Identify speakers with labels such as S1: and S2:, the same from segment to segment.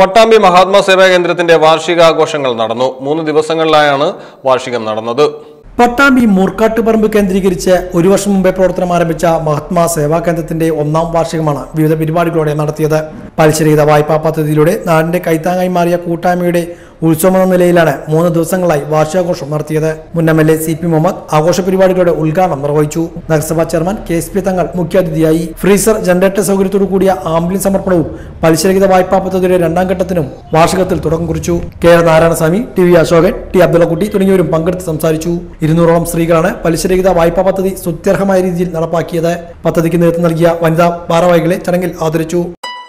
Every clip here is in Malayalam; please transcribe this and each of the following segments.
S1: പട്ടാമ്പി മഹാത്മാ സേവാ കേന്ദ്രത്തിന്റെ വാർഷികാഘോഷങ്ങൾ നടന്നു മൂന്ന് ദിവസങ്ങളിലായാണ് വാർഷികം നടന്നത്
S2: പട്ടാമ്പി മൂർക്കാട്ടുപറമ്പ് കേന്ദ്രീകരിച്ച് ഒരു വർഷം മുമ്പേ പ്രവർത്തനം ആരംഭിച്ച മഹാത്മാ സേവാ കേന്ദ്രത്തിന്റെ ഒന്നാം വാർഷികമാണ് വിവിധ പരിപാടികളോടെ നടത്തിയത് പലിശരഹിത വായ്പാ പദ്ധതിയിലൂടെ നാടിന്റെ കൈത്താങ്ങായി മാറിയ കൂട്ടായ്മയുടെ ഉത്സവം എന്ന നിലയിലാണ് മൂന്ന് ദിവസങ്ങളായി വാർഷികാഘോഷം നടത്തിയത് മുൻ M L A C P Muhammad ആഘോഷ പരിപാടികളുടെ ഉദ്ഘാടനം നിർവഹിച്ചു നഗരസഭാ ചെയർമാൻ കെ എസ് പി തങ്ങൾ മുഖ്യാതിഥിയായി ഫ്രീസർ ജനറേറ്റർ സൗകര്യത്തോടു കൂടിയ ആംബുലൻസ് സമർപ്പണവും പലിശരഹിത വായ്പാ പദ്ധതിയുടെ രണ്ടാം ഘട്ടത്തിനും വാർഷികത്തിൽ തുടക്കം കുറിച്ചു K R Narayanaswamy T V Ashokan T Abdullakutty തുടങ്ങിയവരും പങ്കെടുത്ത് സംസാരിച്ചു ഇരുന്നൂറോളം സ്ത്രീകളാണ് പലിശരഹിത വായ്പാ പദ്ധതി സ്തുത്യർഹമായ രീതിയിൽ നടപ്പാക്കിയത് പദ്ധതിക്ക് നേതൃത്വം നൽകിയ വനിതാ ഭാരവാഹികളെ ചടങ്ങിൽ ആദരിച്ചു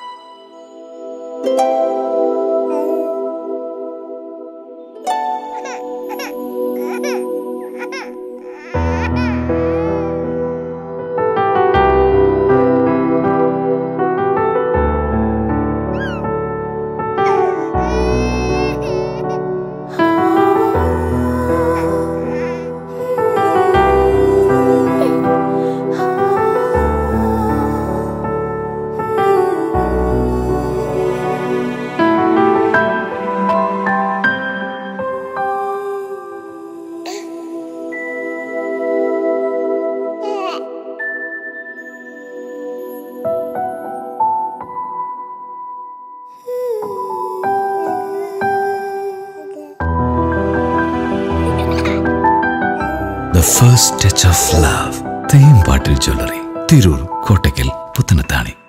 S3: The first touch of love. തേൻ പാട്ടിൽ ജ്വല്ലറി തിരൂർ കോട്ടയ്ക്കൽ പുത്തനത്താണി